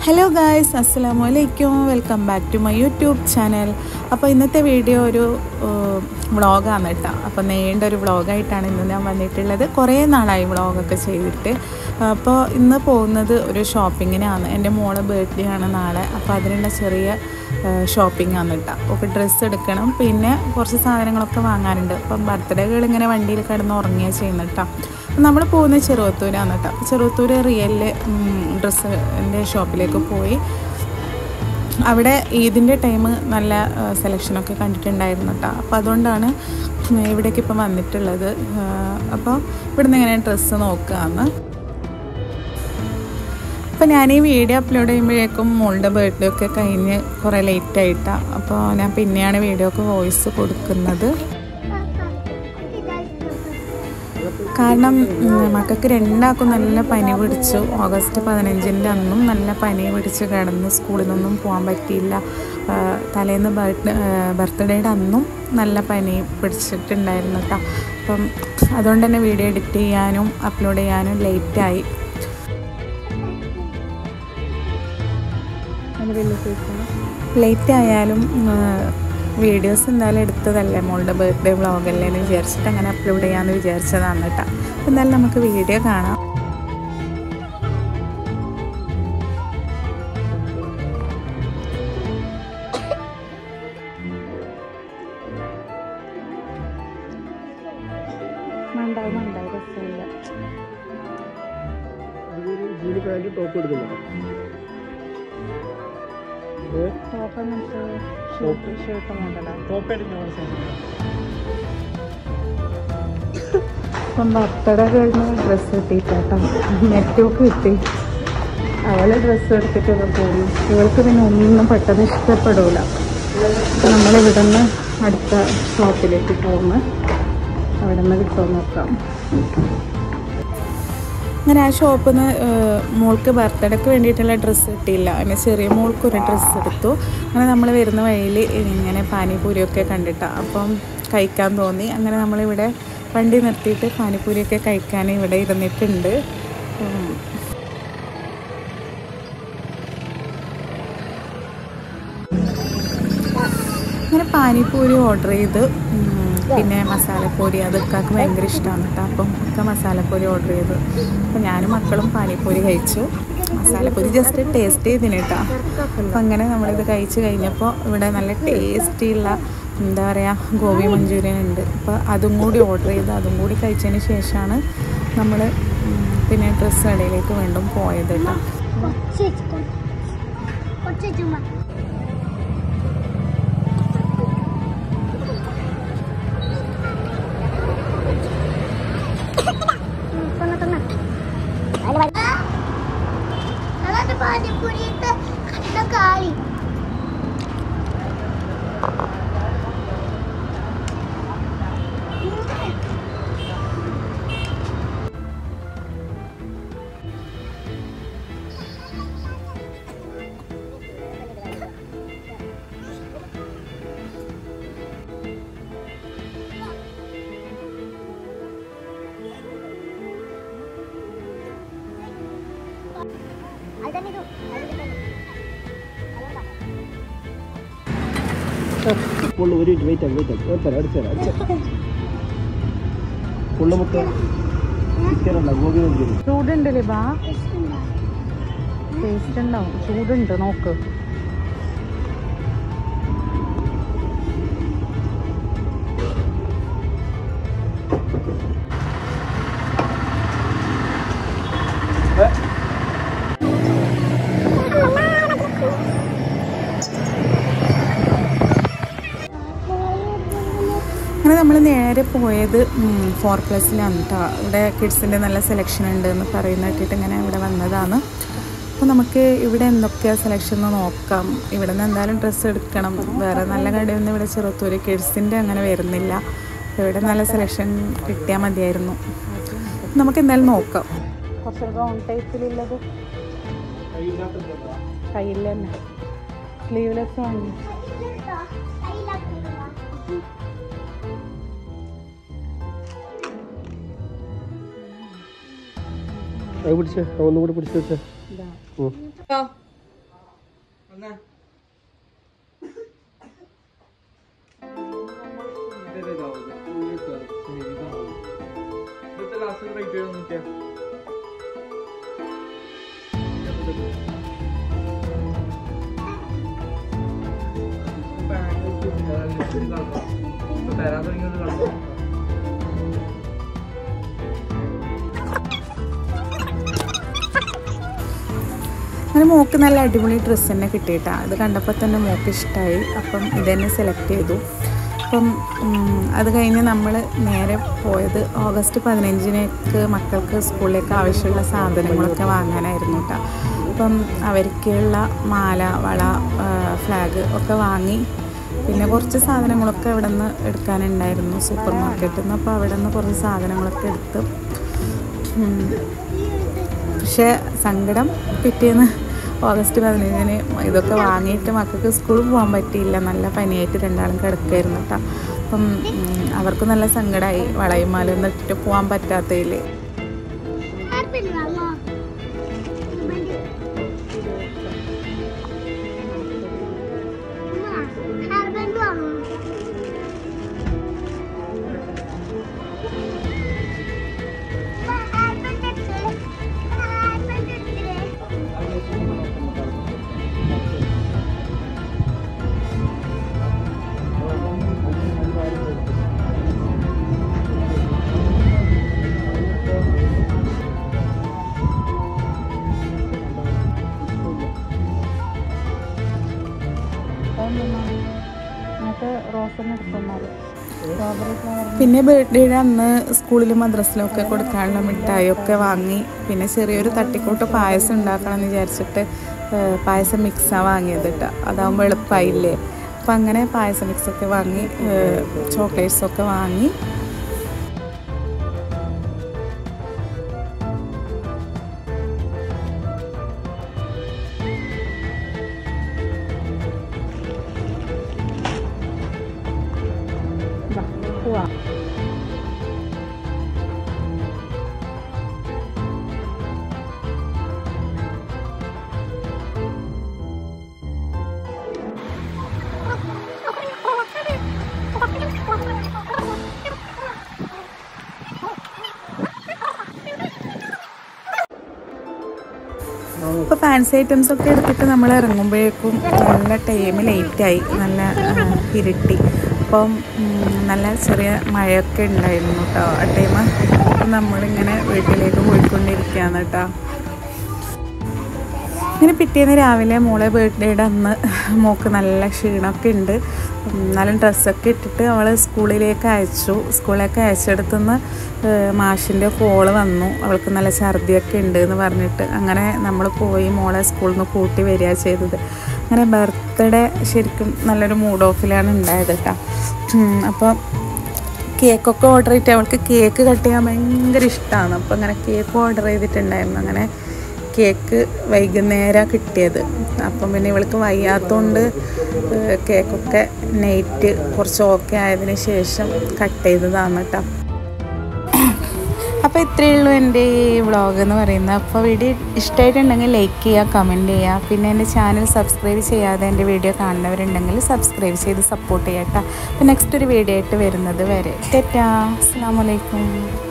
Hello guys അസ്സലാമു അലൈക്കും welcome back to my YouTube channel അപ്പോൾ ഇന്നത്തെ വീഡിയോ ഒരു വ്ളോഗാണ് കേട്ടോ അപ്പോൾ നീണ്ട ഒരു വ്ളോഗായിട്ടാണ് ഇന്ന് ഞാൻ വന്നിട്ടുള്ളത് കുറേ നാളായി വ്ളോഗൊക്കെ ചെയ്തിട്ട് അപ്പോൾ ഇന്ന് പോകുന്നത് ഒരു ഷോപ്പിങ്ങിനാണ് എൻ്റെ മോളെ ബർത്ത്ഡേ ആണ് നാളെ അപ്പോൾ അതിനുള്ള ചെറിയ ഷോപ്പിംഗ് ആണ് കേട്ടോ ഒക്കെ ഡ്രസ്സ് എടുക്കണം പിന്നെ കുറച്ച് സാധനങ്ങളൊക്കെ വാങ്ങാനുണ്ട് അപ്പം ബർത്ത്ഡേകൾ ഇങ്ങനെ വണ്ടിയിൽ കിടന്ന് ഉറങ്ങിയാൽ ചെയ്യുന്നത് കേട്ടോ നമ്മൾ പോകുന്നത് ചെറുവത്തൂരാണ് കേട്ടോ ചെറുവത്തൂർ റിയലിൽ ഡ്രസ്സിൻ്റെ ഷോപ്പിലേക്ക് പോയി അവിടെ ഈദിൻ്റെ ടൈം നല്ല സെലക്ഷനൊക്കെ കണ്ടിട്ടുണ്ടായിരുന്നു കേട്ടോ അപ്പോൾ അതുകൊണ്ടാണ് ഇവിടേക്ക് ഇപ്പം വന്നിട്ടുള്ളത് അപ്പോൾ ഇവിടുന്ന് ഇങ്ങനെ ഡ്രസ്സ് നോക്കുകയാണ് അപ്പോൾ ഞാൻ ഈ വീഡിയോ അപ്ലോഡ് ചെയ്യുമ്പോഴേക്കും മോളുടെ ബർത്ത്ഡേ ഒക്കെ കഴിഞ്ഞ് കുറേ ലേറ്റ് ആയിട്ടാണ് അപ്പോൾ ഞാൻ പിന്നെയാണ് വീഡിയോക്ക് വോയിസ് കൊടുക്കുന്നത് കാരണം മക്കൾക്ക് രണ്ടാൾക്കും നല്ല പനി പിടിച്ചു ഓഗസ്റ്റ് പതിനഞ്ചിൻ്റെ അന്നും നല്ല പനി പിടിച്ച് കിടന്ന് സ്കൂളിൽ നിന്നൊന്നും പോകാൻ പറ്റിയില്ല തലേന്ന് ബർത്ത്ഡേ ബർത്ത്ഡേയുടെ അന്നും നല്ല പനി പിടിച്ചിട്ടുണ്ടായിരുന്നു കേട്ടോ അപ്പം അതുകൊണ്ട് തന്നെ വീഡിയോ എഡിറ്റ് ചെയ്യാനും അപ്ലോഡ് ചെയ്യാനും ലേറ്റായി ലേറ്റ് ആയാലും വീഡിയോസ് എന്തായാലും എടുത്തതല്ലേ മോളുടെ ബർത്ത്ഡേ വ്ളോഗല്ലേ എന്ന് വിചാരിച്ചിട്ട് അങ്ങനെ അപ്ലോഡ് ചെയ്യാമെന്ന് വിചാരിച്ചതാണ് കേട്ടോ എന്തായാലും നമുക്ക് വീഡിയോ കാണാം മണ്ടാവും മണ്ടാവും രസമില്ല ജീന് പാൻറ് ടോപ്പ് എടുക്കുന്നുണ്ടോ ടോപ്പ് അങ്ങനത്തെ ഷർട്ട് ഷർട്ട് മോഡലാണ് ടോപ്പ് എടുക്കുന്ന ഇപ്പം ബർത്ത്ഡേ കഴിഞ്ഞ് ഡ്രസ്സ് കിട്ടിയിട്ടോ നെറ്റൊക്കെ കിട്ടി അവള് ഡ്രസ്സ് എടുത്തിട്ടൊക്കെ പോയി ഇവൾക്ക് പിന്നെ ഒന്നും പെട്ടെന്ന് ഇഷ്ടപ്പെടില്ല നമ്മളിവിടെ നിന്ന് അടുത്ത ഷോപ്പിലേക്ക് പോകുന്നു അവിടെ നിന്ന് കിട്ടുമോ നോക്കാം അങ്ങനെ ആ ഷോപ്പിൽ നിന്ന് മോൾക്ക് ബർത്ത്ഡേക്ക് വേണ്ടിയിട്ടുള്ള ഡ്രസ്സ് കിട്ടിയില്ല അങ്ങനെ ചെറിയ മോൾക്ക് ഒരു ഡ്രസ്സ് എടുത്തു അങ്ങനെ നമ്മൾ വരുന്ന വഴിയിൽ ഇങ്ങനെ പാനിപൂരിയൊക്കെ കണ്ടിട്ടാണ് അപ്പം കഴിക്കാൻ തോന്നി അങ്ങനെ നമ്മളിവിടെ വണ്ടി നിർത്തിയിട്ട് പാനിപൂരിയൊക്കെ കഴിക്കാൻ ഇവിടെ ഇരുന്നിട്ടുണ്ട് ഉം. അങ്ങനെ പാനിപ്പൂരി ഓർഡർ ചെയ്ത് ഉം, പിന്നെ മസാലപ്പൂരി അതൊക്കെ ഭയങ്കര ഇഷ്ടമാണ് കേട്ടോ അപ്പം ഒക്കെ മസാലപ്പൂരി ഓർഡർ ചെയ്തു അപ്പം ഞാനും മക്കളും പാനിപ്പൂരി കഴിച്ചു മസാലപ്പൂരി ജസ്റ്റ് ടേസ്റ്റ് ചെയ്തിന് കേട്ടോ അപ്പം അങ്ങനെ നമ്മളിത് കഴിച്ച് കഴിഞ്ഞപ്പോൾ ഇവിടെ നല്ല ടേസ്റ്റിയുള്ള എന്താ പറയുക ഗോബി മഞ്ചൂരിയൻ ഉണ്ട് അപ്പോൾ അതും കൂടി ഓർഡർ ചെയ്ത് അതും കൂടി കഴിച്ചതിന് ശേഷമാണ് നമ്മൾ പിന്നെ ഡ്രസ്സ് കടയിലേക്ക് വീണ്ടും പോയത് കേട്ടോ പാനിപ്പൂരിയിട്ട് കണ്ട കാളി ಅದನ್ನಿದು ഫുള്ള് ഒരു മിനിറ്റ് വെയിറ്റ് ആക്കി വെയിറ്റ് ആക്കി എടുത്തരാം എടുത്തരാം എടുത്തരാം ഫുള്ള് മുട്ട ചിക്കനല്ല ഗോപി മഞ്ചൂരി ചൂടുണ്ട് ലിബാ ടേസ്റ്റ് ഉണ്ടാവും ചൂടുണ്ട് നോക്ക് അങ്ങനെ നമ്മൾ നേരെ പോയത് ഫോർ പ്ലസിലാണ് കേട്ടോ ഇവിടെ കിഡ്സിൻ്റെ നല്ല സെലക്ഷൻ ഉണ്ട് എന്ന് പറയുന്ന കേട്ടിട്ട് ഇങ്ങനെ ഇവിടെ വന്നതാണ് അപ്പോൾ നമുക്ക് ഇവിടെ എന്തൊക്കെയാണ് സെലക്ഷൻ എന്ന് നോക്കാം ഇവിടെ നിന്ന് എന്തായാലും ഡ്രസ്സ് എടുക്കണം വേറെ നല്ല കടയൊന്നും ഇവിടെ ചെറുത്തൂര് കിഡ്സിൻ്റെ അങ്ങനെ വരുന്നില്ല ഇവിടെ നല്ല സെലക്ഷൻ കിട്ടിയാൽ മതിയായിരുന്നു നമുക്ക് എന്തായാലും നോക്കാം കുറച്ച് റൗണ്ട് ടൈപ്പിലുള്ളത് കയ്യിൽ തന്നെ സ്ലീവ്ലെസ് വാങ്ങി അത് പിടിച്ചേ ഒന്നും കൂടി പിടിച്ചു വെച്ചേ ഇതാ ഉം. തരാൻ തുടങ്ങിയത് കളഞ്ഞു അങ്ങനെ മോക്ക് നല്ല അടിപൊളി ഡ്രസ്സ് തന്നെ കിട്ടിയിട്ടാ ഇത് കണ്ടപ്പോൾ തന്നെ മോക്ക് ഇഷ്ടമായി അപ്പം ഇതന്നെ സെലക്ട് ചെയ്തു അപ്പം ഉം, അത് കഴിഞ്ഞ് നമ്മൾ നേരെ പോയത് ഓഗസ്റ്റ് പതിനഞ്ചിനേക്ക് മക്കൾക്ക് സ്കൂളിലേക്ക് ആവശ്യമുള്ള സാധനങ്ങളൊക്കെ വാങ്ങാനായിരുന്നു കേട്ടോ അപ്പം അവർക്കുള്ള മാല വള ഫ്ലാഗ് ഒക്കെ വാങ്ങി പിന്നെ കുറച്ച് സാധനങ്ങളൊക്കെ അവിടെ നിന്ന് എടുക്കാനുണ്ടായിരുന്നു സൂപ്പർ മാർക്കറ്റിൽ നിന്ന് അപ്പോൾ അവിടെ നിന്ന് കുറച്ച് സാധനങ്ങളൊക്കെ എടുത്ത് ഉം, പക്ഷേ സങ്കടം പിറ്റേന്ന് ഓഗസ്റ്റ് പതിനഞ്ചിന് ഇതൊക്കെ വാങ്ങിയിട്ട് മക്കൾക്ക് സ്കൂളിൽ പോകാൻ പറ്റിയില്ല നല്ല പനിയായിട്ട് രണ്ടാളും കിടക്കായിരുന്നു കേട്ടോ അപ്പം ഉം, അവർക്ക് നല്ല സങ്കടമായി വളയും മാലൊന്നും ഇട്ടിട്ട് പോകാൻ പറ്റാത്തതിൽ ഹാർബിൻ വാങ്ങോ ഹാർബിൻ വാങ്ങോ ഹാർബിൻ എടുത്തേ ഹാർബിൻ എടുത്തേ പിന്നെ ബർത്ത്ഡേയുടെ അന്ന് സ്കൂളിലും മദ്രസിലും ഒക്കെ കൊടുക്കാനുള്ള മിഠായിയൊക്കെ വാങ്ങി പിന്നെ ചെറിയൊരു തട്ടിക്കൂട്ട് പായസം ഉണ്ടാക്കണം എന്ന് വിചാരിച്ചിട്ട് ഏഹ്, പായസം മിക്സാണ് വാങ്ങിയത് കേട്ടോ അതാകുമ്പോൾ എളുപ്പമായില്ലേ അപ്പം അങ്ങനെ പായസം മിക്സൊക്കെ വാങ്ങി ചോക്ലേറ്റ്സൊക്കെ വാങ്ങി പോവാം ഇപ്പോൾ ഫാൻസി ഐറ്റംസ് ഒക്കെ എടുത്തിട്ട് നമ്മൾ ഇറങ്ങുമ്പോഴേക്കും നല്ല ടൈം ലേറ്റായി നല്ല ആ, ഇരുട്ടി അപ്പം ഉം, നല്ല ചെറിയ മഴയൊക്കെ ഉണ്ടായിരുന്നു കേട്ടോ ആ ടൈം നമ്മളിങ്ങനെ വീട്ടിലേക്ക് പോയിക്കൊണ്ടിരിക്കുകയാണ് കേട്ടോ ഇങ്ങനെ പിറ്റേന്ന് രാവിലെ മോളെ ബർത്ത്ഡേയുടെ അന്ന് മോൾക്ക് നല്ല ക്ഷീണമൊക്കെ ഉണ്ട് നല്ല ഡ്രസ്സൊക്കെ ഇട്ടിട്ട് അവൾ സ്കൂളിലേക്ക് അയച്ചു സ്കൂളിലേക്ക് അയച്ചെടുത്തുനിന്ന് മാഷിൻ്റെ കോള് വന്നു അവൾക്ക് നല്ല ഛർദിയൊക്കെ ഉണ്ട് എന്ന് പറഞ്ഞിട്ട് അങ്ങനെ നമ്മൾ പോയി മോളെ സ്കൂളിൽ നിന്ന് കൂട്ടി വരിക ചെയ്തത് അങ്ങനെ ബർത്ത്ഡേ ശരിക്കും നല്ലൊരു മൂഡ് ഓഫിലാണ് ഉണ്ടായത് കേട്ടോ അപ്പോൾ കേക്കൊക്കെ ഓർഡർ ചെയ്തിട്ട് അവൾക്ക് കേക്ക് കട്ട് ചെയ്യാൻ ഭയങ്കര ഇഷ്ടമാണ് അപ്പോൾ അങ്ങനെ കേക്ക് ഓർഡർ ചെയ്തിട്ടുണ്ടായിരുന്നു അങ്ങനെ കേക്ക് വൈകുന്നേരം കിട്ടിയത് അപ്പം പിന്നെ ഇവൾക്ക് വയ്യാത്തതുകൊണ്ട് ഏഹ് കേക്കൊക്കെ നൈറ്റ് കുറച്ച് ഓക്കെ ആയതിന് ശേഷം കട്ട് ചെയ്തതാണ് കേട്ടോ അപ്പോൾ ഇത്രയേ ഉള്ളൂ എൻ്റെ ഈ വ്ളോഗ് എന്ന് പറയുന്നത് അപ്പോൾ വീഡിയോ ഇഷ്ടമായിട്ടുണ്ടെങ്കിൽ ലൈക്ക് ചെയ്യുക കമൻറ്റ് ചെയ്യുക പിന്നെ എൻ്റെ ചാനൽ സബ്സ്ക്രൈബ് ചെയ്യാതെ എൻ്റെ വീഡിയോ കാണുന്നവരുണ്ടെങ്കിൽ സബ്സ്ക്രൈബ് ചെയ്ത് സപ്പോർട്ട് ചെയ്യാം കേട്ടോ അപ്പോൾ നെക്സ്റ്റ് ഒരു വീഡിയോ ആയിട്ട് വരുന്നത് വരെ ടെറ്റാ അസ്സാം വലൈക്കും